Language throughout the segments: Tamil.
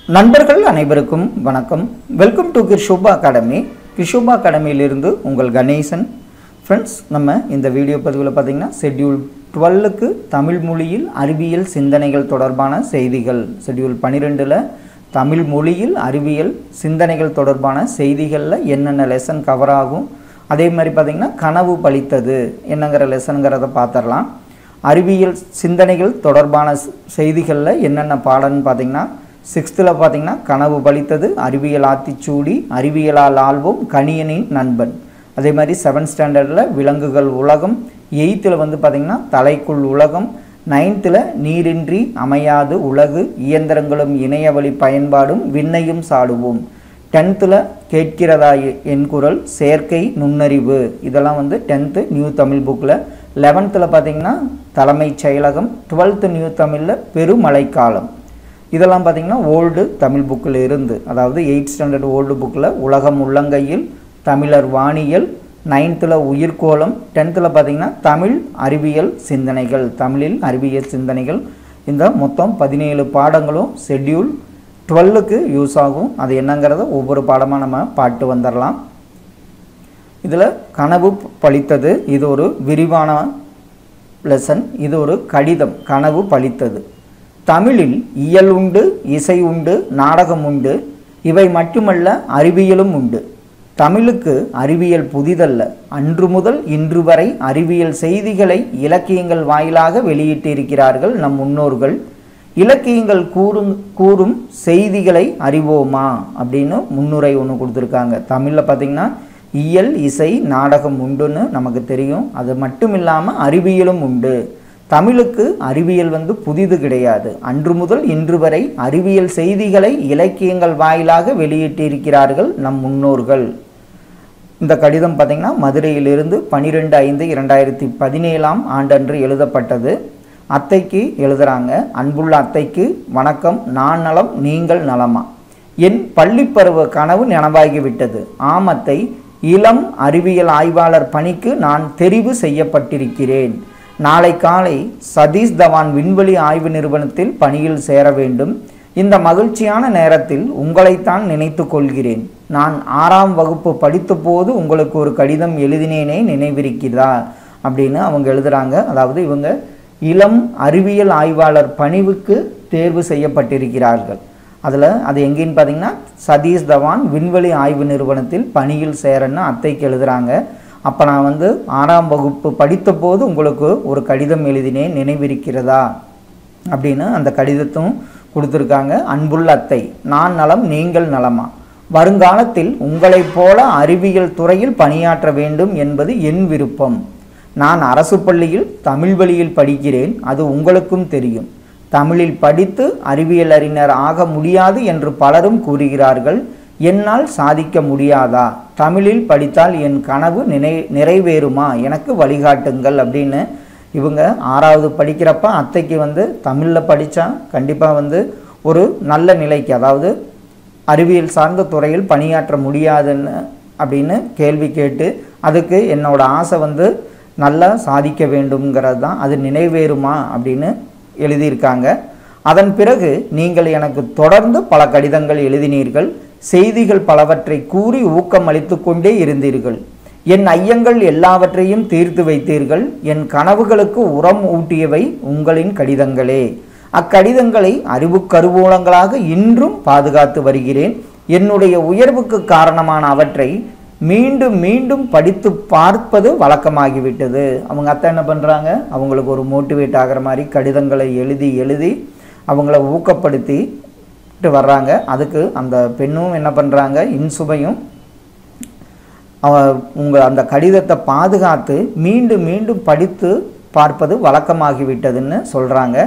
நண்பர்கள் அனைவருக்கும் வணக்கம் வெல்கம் டு கிர்ஷோபா அகாடமி கிர்ஷோபா அகாடமியிலிருந்து உங்கள் கணேசன் ஃப்ரெண்ட்ஸ் நம்ம இந்த வீடியோ பதிவில் பார்த்தீங்கன்னா ஷெட்யூல் டுவெல்லுக்கு தமிழ் மொழியில் அறிவியல் சிந்தனைகள் தொடர்பான செய்திகள் ஷெட்யூல் பன்னிரெண்டில் தமிழ் மொழியில் அறிவியல் சிந்தனைகள் தொடர்பான செய்திகளில் என்னென்ன லெசன் கவர் ஆகும் அதே மாதிரி பார்த்தீங்கன்னா கனவு பலித்தது என்னங்கிற லெசனுங்கிறத பார்த்துடலாம் அறிவியல் சிந்தனைகள் தொடர்பான ஸ்- செய்திகளில் என்னென்ன பாடம்னு பார்த்தீங்கன்னா சிக்ஸ்த்தில் பார்த்தீங்கன்னா கனவு பலித்தது அறிவியல் ஆத்திச்சூடி அறிவியலால் ஆள்வோம் கணியனின் நண்பன் அதே மாதிரி செவன்த் ஸ்டாண்டர்டில் விலங்குகள் உலகம் எயித்தில் வந்து பார்த்தீங்கன்னா தலைக்குள் உலகம் நைன்த்தில் நீரின்றி அமையாது உலகு இயந்திரங்களும் இணையவழி பயன்பாடும் விண்ணையும் சாடுவோம் டென்த்தில் கேட்கிறதா எ- என் குரல் செயற்கை நுண்ணறிவு இதெல்லாம் வந்து டென்த்து நியூ தமிழ் புக்கில் லெவன்த்தில் பார்த்தீங்கன்னா தலைமைச் செயலகம் டுவெல்த்து நியூ தமிழில் பெருமழைக்காலம் இதெல்லாம் பார்த்தீங்கன்னா ஓல்டு தமிழ் புக்கில் இருந்து அதாவது எயிட் ஸ்டாண்டர்ட் ஓல்டு புக்கில் உலகம் உள்ளங்கையில் தமிழர் வானியல் நைன்த்தில் உயிர்கோளம் டென்த்தில் பார்த்தீங்கன்னா தமிழ் அறிவியல் சிந்தனைகள் தமிழில் அறிவியல் சிந்தனைகள் இந்த மொத்தம் பதினேழு பாடங்களும் ஷெட்யூல் டுவெல்லுக்கு யூஸ் ஆகும் அது என்னங்கிறத ஒவ்வொரு பாடமாக நம்ம பாட்டு வந்துடலாம் இதில் கனவு பழித்தது இது ஒரு விரிவான லெசன் இது ஒரு கடிதம் கனவு பழித்தது தமிழில் இயல் உண்டு இசை உண்டு நாடகம் உண்டு இவை மட்டுமல்ல அறிவியலும் உண்டு தமிழுக்கு அறிவியல் புதிதல்ல அன்று முதல் இன்று வரை அறிவியல் செய்திகளை இலக்கியங்கள் வாயிலாக வெளியிட்டிருக்கிறார்கள் நம் முன்னோர்கள் இலக்கியங்கள் கூறும் கூறும் செய்திகளை அறிவோமா அப்படின்னு முன்னுரை ஒன்று கொடுத்துருக்காங்க தமிழில் பார்த்தீங்கன்னா இயல் இசை நாடகம் உண்டுன்னு நமக்கு தெரியும் அது மட்டும் இல்லாமல் அறிவியலும் உண்டு தமிழுக்கு அறிவியல் வந்து புதிது கிடையாது அன்று முதல் இன்று வரை அறிவியல் செய்திகளை இலக்கியங்கள் வாயிலாக வெளியிட்டிருக்கிறார்கள் நம் முன்னோர்கள் இந்த கடிதம் பார்த்தீங்கன்னா மதுரையிலிருந்து பன்னிரெண்டு ஐந்து இரண்டாயிரத்தி பதினேழாம் ஆண்டன்று எழுதப்பட்டது அத்தைக்கு எழுதுறாங்க அன்புள்ள அத்தைக்கு வணக்கம் நான் நலம் நீங்கள் நலமா என் பள்ளிப்பருவ கனவு நனவாகிவிட்டது ஆம் அத்தை இளம் அறிவியல் ஆய்வாளர் பணிக்கு நான் தெரிவு செய்யப்பட்டிருக்கிறேன் நாளை காலை சதீஷ் தவான் விண்வெளி ஆய்வு நிறுவனத்தில் பணியில் சேர வேண்டும் இந்த மகிழ்ச்சியான நேரத்தில் உங்களைத்தான் நினைத்து கொள்கிறேன் நான் ஆறாம் வகுப்பு படித்தபோது உங்களுக்கு ஒரு கடிதம் எழுதினேனே நினைவிருக்கிறதா அப்படின்னு அவங்க எழுதுறாங்க அதாவது இவங்க இளம் அறிவியல் ஆய்வாளர் பணிவுக்கு தேர்வு செய்யப்பட்டிருக்கிறார்கள் அதில் அது எங்கேன்னு பார்த்தீங்கன்னா சதீஷ் தவான் விண்வெளி ஆய்வு நிறுவனத்தில் பணியில் சேரன்னு அத்தைக்கு எழுதுறாங்க அப்போ நான் வந்து ஆறாம் வகுப்பு படித்தபோது உங்களுக்கு ஒரு கடிதம் எழுதினேன் நினைவிருக்கிறதா அப்படின்னு அந்த கடிதத்தும் கொடுத்துருக்காங்க அன்புள்ள அத்தை நான் நலம் நீங்கள் நலமா வருங்காலத்தில் உங்களைப் போல அறிவியல் துறையில் பணியாற்ற வேண்டும் என்பது என் விருப்பம் நான் அரசு பள்ளியில் தமிழ் வழியில் படிக்கிறேன் அது உங்களுக்கும் தெரியும் தமிழில் படித்து அறிவியல் அறிஞர் ஆக முடியாது என்று பலரும் கூறுகிறார்கள் என்னால் சாதிக்க முடியாதா தமிழில் படித்தால் என் கனவு நினை நிறைவேறுமா எனக்கு வழிகாட்டுங்கள் அப்படின்னு இவங்க ஆறாவது படிக்கிறப்ப அத்தைக்கு வந்து தமிழில் படித்தா கண்டிப்பாக வந்து ஒரு நல்ல நிலைக்கு அதாவது அறிவியல் சார்ந்த துறையில் பணியாற்ற முடியாதுன்னு அப்படின்னு கேள்வி கேட்டு அதுக்கு என்னோட ஆசை வந்து நல்லா சாதிக்க வேண்டும்ங்கிறது தான் அது நிறைவேறுமா அப்படின்னு எழுதியிருக்காங்க அதன் பிறகு நீங்கள் எனக்கு தொடர்ந்து பல கடிதங்கள் எழுதினீர்கள் செய்திகள் பலவற்றை கூறி ஊக்கம் அளித்து கொண்டே இருந்தீர்கள் என் ஐயங்கள் எல்லாவற்றையும் தீர்த்து வைத்தீர்கள் என் கனவுகளுக்கு உரம் ஊட்டியவை உங்களின் கடிதங்களே அக்கடிதங்களை அறிவு கருவூலங்களாக இன்றும் பாதுகாத்து வருகிறேன் என்னுடைய உயர்வுக்கு காரணமான அவற்றை மீண்டும் மீண்டும் படித்து பார்ப்பது வழக்கமாகிவிட்டது அவங்க அத்தை என்ன பண்ணுறாங்க அவங்களுக்கு ஒரு மோட்டிவேட் ஆகிற மாதிரி கடிதங்களை எழுதி எழுதி அவங்கள ஊக்கப்படுத்திட்டு வர்றாங்க அதுக்கு அந்த பெண்ணும் என்ன பண்ணுறாங்க இன்சுபையும் அவ உங்கள் அந்த கடிதத்தை பாதுகாத்து மீண்டும் மீண்டும் படித்து பார்ப்பது வழக்கமாகிவிட்டதுன்னு சொல்கிறாங்க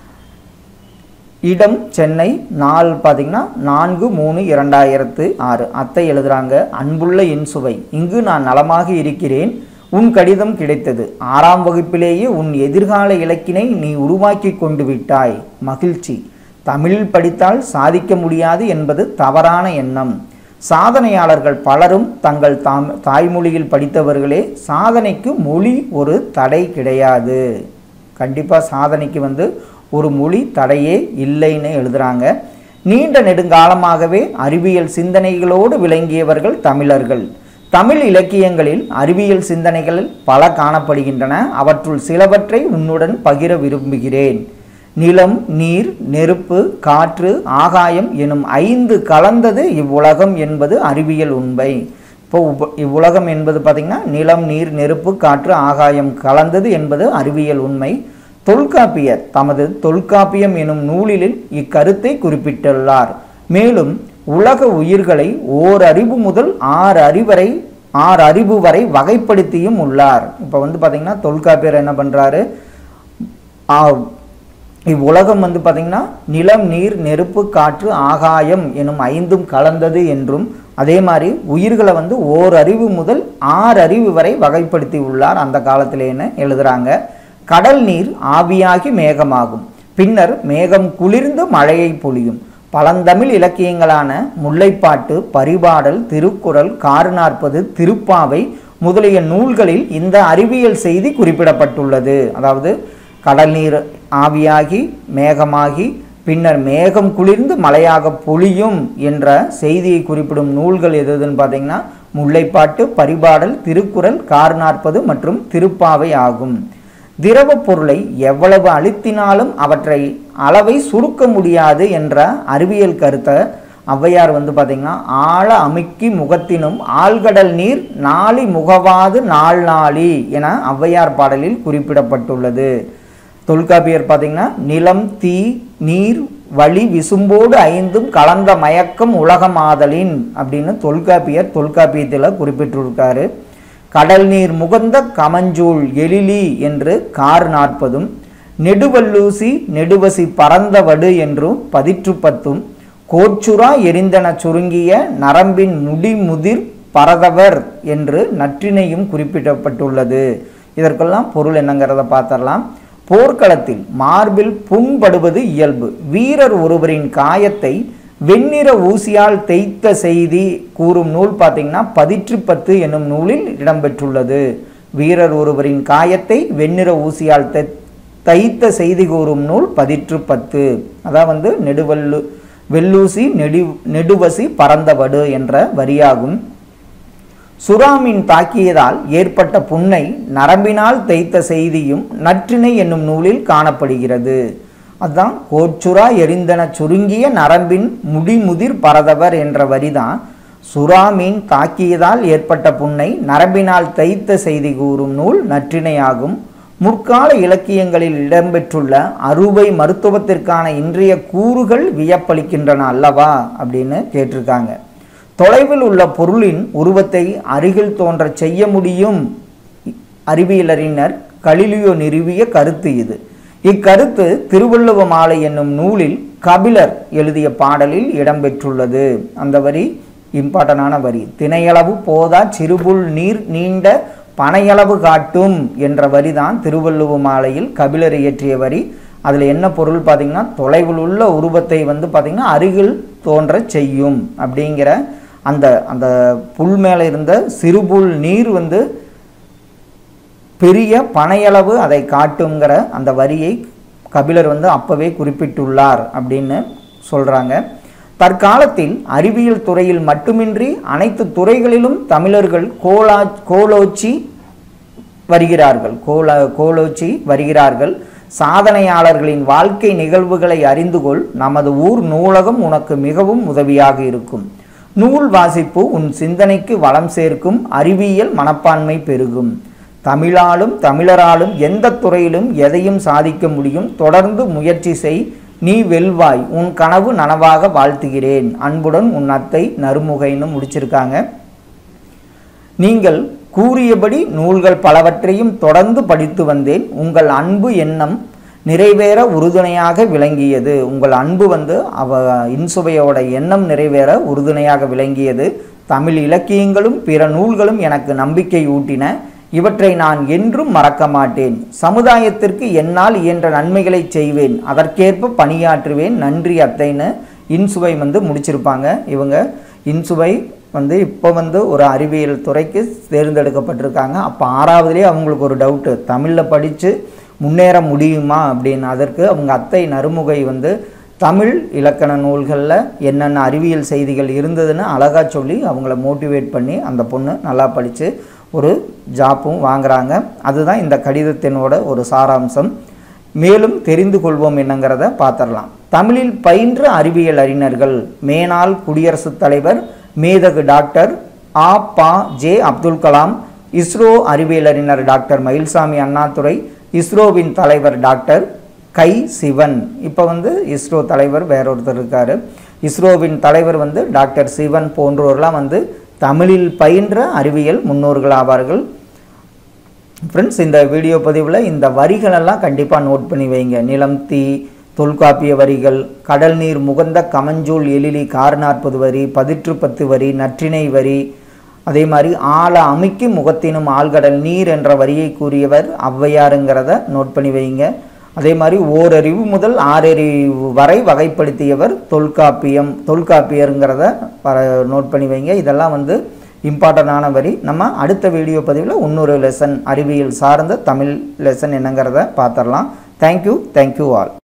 இடம் சென்னை நாள் பார்த்தீங்கன்னா நான்கு மூணு இரண்டாயிரத்து ஆறு அத்தை எழுதுறாங்க அன்புள்ள இன்சுவை இங்கு நான் நலமாக இருக்கிறேன் உன் கடிதம் கிடைத்தது ஆறாம் வகுப்பிலேயே உன் எதிர்கால இலக்கினை நீ உருவாக்கி கொண்டு விட்டாய் மகிழ்ச்சி தமிழில் படித்தால் சாதிக்க முடியாது என்பது தவறான எண்ணம் சாதனையாளர்கள் பலரும் தங்கள் தாம் தாய்மொழியில் படித்தவர்களே சாதனைக்கு மொழி ஒரு தடை கிடையாது கண்டிப்பாக சாதனைக்கு வந்து ஒரு மொழி தடையே இல்லைன்னு எழுதுறாங்க நீண்ட நெடுங்காலமாகவே அறிவியல் சிந்தனைகளோடு விளங்கியவர்கள் தமிழர்கள் தமிழ் இலக்கியங்களில் அறிவியல் சிந்தனைகள் பல காணப்படுகின்றன அவற்றுள் சிலவற்றை உன்னுடன் பகிர விரும்புகிறேன் நிலம் நீர் நெருப்பு காற்று ஆகாயம் எனும் ஐந்து கலந்தது இவ்வுலகம் என்பது அறிவியல் உண்மை இப்போ உப- இவ்வுலகம் என்பது பார்த்திங்கன்னா நிலம் நீர் நெருப்பு காற்று ஆகாயம் கலந்தது என்பது அறிவியல் உண்மை தொல்காப்பியர் தமது தொல்காப்பியம் எனும் நூலில் இக்கருத்தை குறிப்பிட்டுள்ளார் மேலும் உலக உயிர்களை ஓர் அறிவு முதல் ஆறு அறிவரை ஆறு அறிவு வரை வகைப்படுத்தியும் உள்ளார் இப்போ வந்து பார்த்திங்கன்னா தொல்காப்பியர் என்ன பண்ணுறாரு இவ்வுலகம் வந்து பார்த்திங்கன்னா நிலம் நீர் நெருப்பு காற்று ஆகாயம் எனும் ஐந்தும் கலந்தது என்றும் அதே மாதிரி உயிர்களை வந்து ஓர் அறிவு முதல் ஆறு அறிவு வரை வகைப்படுத்தி உள்ளார் அந்த காலத்திலேன்னு எழுதுறாங்க கடல் நீர் ஆவியாகி மேகமாகும் பின்னர் மேகம் குளிர்ந்து மழையை பொழியும் பழந்தமிழ் இலக்கியங்களான முல்லைப்பாட்டு பரிபாடல் திருக்குறள் கார்நாற்பது திருப்பாவை முதலிய நூல்களில் இந்த அறிவியல் செய்தி குறிப்பிடப்பட்டுள்ளது அதாவது கடல் நீர் ஆவியாகி மேகமாகி பின்னர் மேகம் குளிர்ந்து மழையாக பொழியும் என்ற செய்தியை குறிப்பிடும் நூல்கள் எது எதுன்னு பார்த்தீங்கன்னா முல்லைப்பாட்டு பரிபாடல் திருக்குறள் கார்நாற்பது மற்றும் திருப்பாவை ஆகும் திரவப் பொருளை எவ்வளவு அழுத்தினாலும் அவற்றை அளவை சுருக்க முடியாது என்ற அறிவியல் கருத்தை ஔவையார் வந்து பார்த்திங்கன்னா ஆழ அமுக்கி முகத்தினும் ஆழ்கடல் நீர் நாளி முகவாது நாள் நாளி என ஔவையார் பாடலில் குறிப்பிடப்பட்டுள்ளது தொல்காப்பியர் பார்த்தீங்கன்னா நிலம் தீ நீர் வழி விசும்போடு ஐந்தும் கலந்த மயக்கம் உலகமாதலின் அப்படின்னு தொல்காப்பியர் தொல்காப்பியத்தில் குறிப்பிட்டிருக்காரு கடல் நீர் முகந்த கமஞ்சூள் எழிலி என்று கார் நாற்பதும் நெடுவல்லூசி நெடுவசி பறந்தவடு என்றும் பதிற்றுப்பத்தும் கோச்சுரா எரிந்தன சுருங்கிய நரம்பின் முடிமுதிர் பரதவர் என்று நற்றினையும் குறிப்பிடப்பட்டுள்ளது இதற்கெல்லாம் பொருள் என்னங்கிறத பார்த்தரலாம் போர்க்களத்தில் மார்பில் புண்படுவது இயல்பு வீரர் ஒருவரின் காயத்தை வெண்ணிற ஊசியால் தேய்த்த செய்தி கூறும் நூல் பார்த்தீங்கன்னா பதிற்றுப்பத்து என்னும் நூலில் இடம்பெற்றுள்ளது வீரர் ஒருவரின் காயத்தை வெண்ணிற ஊசியால் தை- தைத்த செய்தி கூறும் நூல் பதிற்றுப்பத்து அதான் வந்து நெடுவல்லு வெள்ளூசி நெடு நெடுவசி பறந்தவடு என்ற வரியாகும் சுறாமீன் தாக்கியதால் ஏற்பட்ட புண்ணை நரம்பினால் தேய்த்த செய்தியும் நற்றிணை என்னும் நூலில் காணப்படுகிறது அதுதான் கோச்சுரா எரிந்தன சுருங்கிய நரம்பின் முடிமுதிர் பரதவர் என்ற வரிதான் சுறாமீன் தாக்கியதால் ஏற்பட்ட புண்ணை நரம்பினால் தைத்த செய்தி கூறும் நூல் நற்றிணையாகும் முற்கால இலக்கியங்களில் இடம்பெற்றுள்ள அறுவை மருத்துவத்திற்கான இன்றைய கூறுகள் வியப்பளிக்கின்றன அல்லவா அப்படின்னு கேட்டிருக்காங்க தொலைவில் உள்ள பொருளின் உருவத்தை அருகில் தோன்றச் செய்ய முடியும் அறிவியலறிஞர் கலிலியோ நிறுவிய கருத்து இது இக்கருத்து திருவள்ளுவ மாலை என்னும் நூலில் கபிலர் எழுதிய பாடலில் இடம்பெற்றுள்ளது அந்த வரி இம்பார்ட்டனான வரி திணையளவு போதா சிறுபுல் நீர் நீண்ட பனையளவு காட்டும் என்ற வரிதான் திருவள்ளுவ மாலையில் கபிலர் இயற்றிய வரி அதில் என்ன பொருள் பார்த்தீங்கன்னா தொலைவில் உள்ள உருவத்தை வந்து பார்த்தீங்கன்னா அருகில் தோன்றச் செய்யும் அப்படிங்கிற அந்த அந்த புல் மேலே இருந்த சிறுபுல் நீர் வந்து பெரிய பனையளவு அதை காட்டுங்கிற அந்த வரியை கபிலர் வந்து அப்பவே குறிப்பிட்டுள்ளார் அப்படின்னு சொல்றாங்க தற்காலத்தில் அறிவியல் துறையில் மட்டுமின்றி அனைத்து துறைகளிலும் தமிழர்கள் கோலா கோலோச்சி வருகிறார்கள் கோல கோலோச்சி வருகிறார்கள் சாதனையாளர்களின் வாழ்க்கை நிகழ்வுகளை அறிந்து கொள் நமது ஊர் நூலகம் உனக்கு மிகவும் உதவியாக இருக்கும் நூல் வாசிப்பு உன் சிந்தனைக்கு வளம் சேர்க்கும் அறிவியல் மனப்பான்மை பெருகும் தமிழாலும் தமிழராலும் எந்த துறையிலும் எதையும் சாதிக்க முடியும் தொடர்ந்து முயற்சி செய் நீ வெல்வாய் உன் கனவு நனவாக வாழ்த்துகிறேன் அன்புடன் உன் அத்தை நறுமுகைன்னு முடிச்சிருக்காங்க நீங்கள் கூறியபடி நூல்கள் பலவற்றையும் தொடர்ந்து படித்து வந்தேன் உங்கள் அன்பு எண்ணம் நிறைவேற உறுதுணையாக விளங்கியது உங்கள் அன்பு வந்து அவ இன்சுவையோட எண்ணம் நிறைவேற உறுதுணையாக விளங்கியது தமிழ் இலக்கியங்களும் பிற நூல்களும் எனக்கு நம்பிக்கை ஊட்டின இவற்றை நான் என்றும் மறக்க மாட்டேன் சமுதாயத்திற்கு என்னால் இயன்ற நன்மைகளை செய்வேன் அதற்கேற்ப பணியாற்றுவேன் நன்றி அத்தைன்னு இன்சுவை வந்து முடிச்சிருப்பாங்க இவங்க இன்சுவை வந்து இப்போ வந்து ஒரு அறிவியல் துறைக்கு தேர்ந்தெடுக்கப்பட்டிருக்காங்க அப்போ ஆறாவதுலேயே அவங்களுக்கு ஒரு டவுட்டு தமிழில் படித்து முன்னேற முடியுமா அப்படின்னு அதற்கு அவங்க அத்தை நறுமுகை வந்து தமிழ் இலக்கண நூல்களில் என்னென்ன அறிவியல் செய்திகள் இருந்ததுன்னு அழகாக சொல்லி அவங்கள மோட்டிவேட் பண்ணி அந்த பொண்ணு நல்லா படித்து ஒரு ஜாப்பும் வாங்குறாங்க அதுதான் இந்த கடிதத்தினோட ஒரு சாராம்சம் மேலும் தெரிந்து கொள்வோம் என்னங்கிறத பார்த்துடலாம் தமிழில் பயின்ற அறிவியல் அறிஞர்கள் மேனாள் குடியரசுத் தலைவர் மேதகு டாக்டர் ஆ பா ஜே அப்துல் கலாம் இஸ்ரோ அறிவியல் அறிஞர் டாக்டர் மயில்சாமி அண்ணாதுரை இஸ்ரோவின் தலைவர் டாக்டர் கை சிவன் இப்போ வந்து இஸ்ரோ தலைவர் வேற ஒருத்தர் இருக்கார் இஸ்ரோவின் தலைவர் வந்து டாக்டர் சிவன் போன்றோர்லாம் வந்து தமிழில் பயின்ற அறிவியல் முன்னோர்கள் ஆவார்கள் ஃப்ரெண்ட்ஸ் இந்த வீடியோ பதிவில் இந்த வரிகளெல்லாம் கண்டிப்பாக நோட் பண்ணி வைங்க நிலம் தீ தொல்காப்பிய வரிகள் கடல் நீர் முகந்த கமஞ்சூல் எழிலி கார் நாற்பது வரி பதிற்று பத்து வரி நற்றிணை வரி அதே மாதிரி ஆழ அமுக்கி முகத்தினும் ஆழ்கடல் நீர் என்ற வரியை கூறியவர் ஔவையாருங்கிறத நோட் பண்ணி வைங்க அதே மாதிரி ஓரறிவு முதல் ஆறறிவு வரை வகைப்படுத்தியவர் தொல்காப்பியம் தொல்காப்பியருங்கிறத நோட் பண்ணி வைங்க இதெல்லாம் வந்து இம்பார்ட்டண்டான வரி நம்ம அடுத்த வீடியோ பதிவில் இன்னொரு லெசன் அறிவியல் சார்ந்த தமிழ் லெசன் என்னங்கிறத பார்த்துடலாம் தேங்க்யூ தேங்க்யூ ஆல்